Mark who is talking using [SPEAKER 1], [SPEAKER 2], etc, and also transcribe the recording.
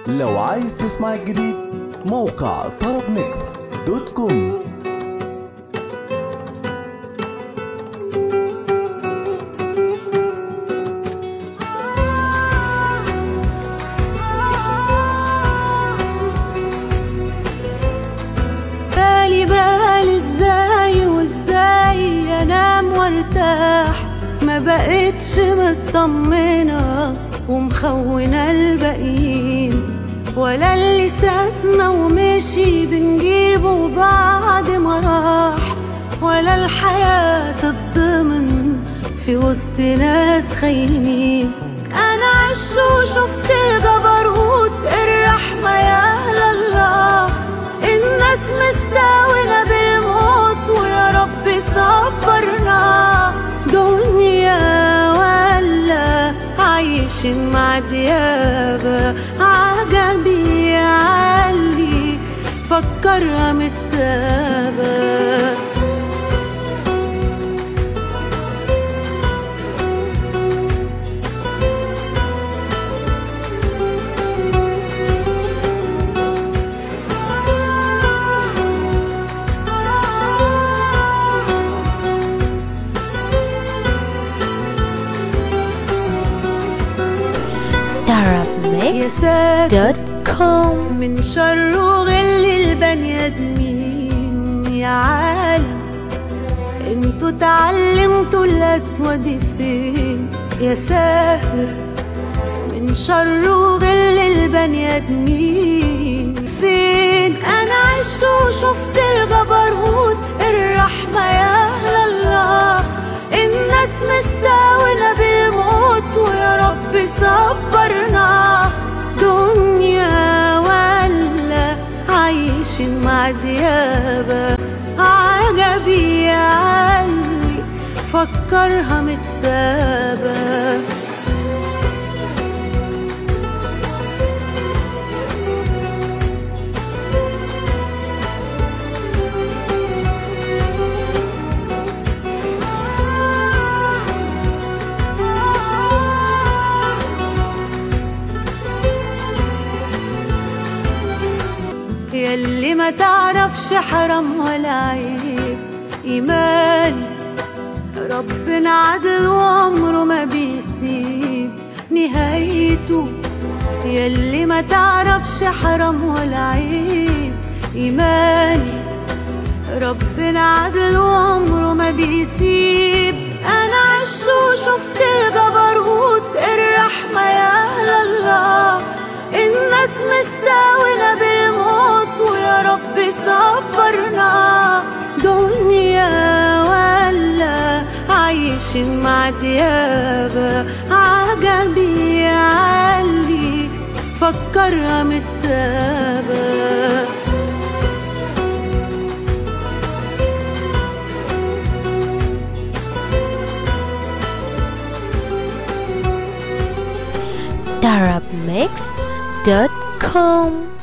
[SPEAKER 1] لو عايز تسمع الجديد موقع طرب ميكس دوت كوم
[SPEAKER 2] بالي بالي ازاي وازاي انام وارتاح ما بقتش مطمنة ومخونة الباقيين ولا اللي سابنا ومشي بنجيبه بعد ما راح ولا الحياة تتضمن في وسط ناس خاينين انا عشت وشفت الجبروت الرحمة يا الله الناس مستاونة بالموت ويا رب صبرنا دنيا ولا عايشين مع ديابة عجبي علي فكرها متسابة يا ساتر
[SPEAKER 3] darabmix.com
[SPEAKER 2] من شر وغل البني ادمين يا عالم انتوا اتعلمتوا الاسود فين يا ساتر من شر وغل البني ادمين فين انا عشت وشفت الجبروت الرحمه يا اهل الله الناس مستاونة بالموت ويا رب صبرنا دنيا ولا عايشين مع ديابة عجبي علي فكرها متسابة ياللي ما تعرفش حرام ولا عيب إيماني ربنا عدل وعمره ما بيسيب نهايته ياللي ما تعرفش حرام ولا عيب إيماني ربنا عدل وعمره ما بيسيب أنا عشت وشفت الجبروت الرحمة يا أهل الله الناس مستاونة بالموت ويا رب صبرنا دنيا ولا عايشين مع ديابة عجبي علي فكرها متسابة
[SPEAKER 3] darabmix.com